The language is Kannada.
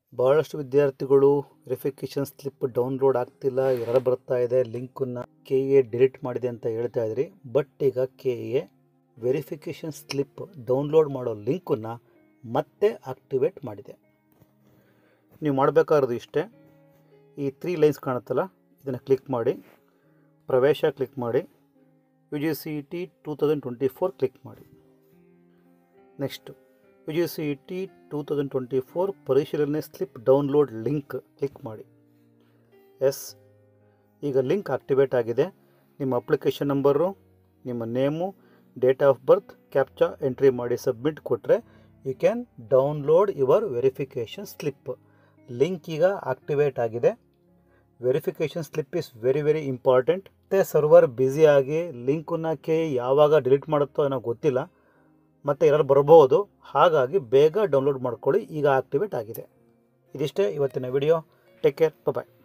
ಬಹಳಷ್ಟು ವಿದ್ಯಾರ್ಥಿಗಳು ವೆರಿಫಿಕೇಷನ್ ಸ್ಲಿಪ್ ಡೌನ್ಲೋಡ್ ಆಗ್ತಿಲ್ಲ ಎರರ್ ಬರ್ತಾ ಇದೆ ಲಿಂಕನ್ನು ಕೆ ಎ ಡಿಲೀಟ್ ಮಾಡಿದೆ ಅಂತ ಹೇಳ್ತಾ ಇದ್ರಿ ಬಟ್ ಈಗ K A verification slip download ಮಾಡೋ ಲಿಂಕನ್ನು ಮತ್ತೆ ಆಕ್ಟಿವೇಟ್ ಮಾಡಿದೆ ನೀವು ಮಾಡಬೇಕಾಗಿರೋದು ಇಷ್ಟೇ ಈ ತ್ರೀ ಲೈನ್ಸ್ ಕಾಣುತ್ತಲ್ಲ ಇದನ್ನು ಕ್ಲಿಕ್ ಮಾಡಿ ಪ್ರವೇಶ ಕ್ಲಿಕ್ ಮಾಡಿ U G C E T two thousand twenty four click ಮಾಡಿ next U G C E T two thousand twenty four ಪರಿಶೀಲನೆ ಸ್ಲಿಪ್ ಡೌನ್ಲೋಡ್ ಲಿಂಕ್ ಕ್ಲಿಕ್ ಮಾಡಿ ಎಸ್ ಈಗ ಲಿಂಕ್ ಆಕ್ಟಿವೇಟ್ ಆಗಿದೆ ನಿಮ್ಮ ಅಪ್ಲಿಕೇಶನ್ ನಂಬರು ನಿಮ್ಮ name date of birth captcha entry ಮಾಡಿ ಸಬ್ಮಿಟ್ ಕೊಟ್ಟರೆ you can download your verification slip link ಈಗ ಆಕ್ಟಿವೇಟ್ ಆಗಿದೆ verification slip is very very important ಮತ್ತು ಸರ್ವರ್ ಬ್ಯುಸಿಯಾಗಿ ಲಿಂಕನ್ನ ಕೆ ಯಾವಾಗ ಡಿಲೀಟ್ ಮಾಡುತ್ತೋ ಏನೋ ಗೊತ್ತಿಲ್ಲ ಮತ್ತು ಎರರ್ ಬರ್ಬೋದು ಹಾಗಾಗಿ ಬೇಗ ಡೌನ್ಲೋಡ್ ಮಾಡ್ಕೊಳ್ಳಿ ಈಗ ಆಕ್ಟಿವೇಟ್ ಆಗಿದೆ ಇದಿಷ್ಟೇ ಇವತ್ತಿನ ವಿಡಿಯೋ ಟೇಕ್ ಕೇರ್ ಬಾಯ್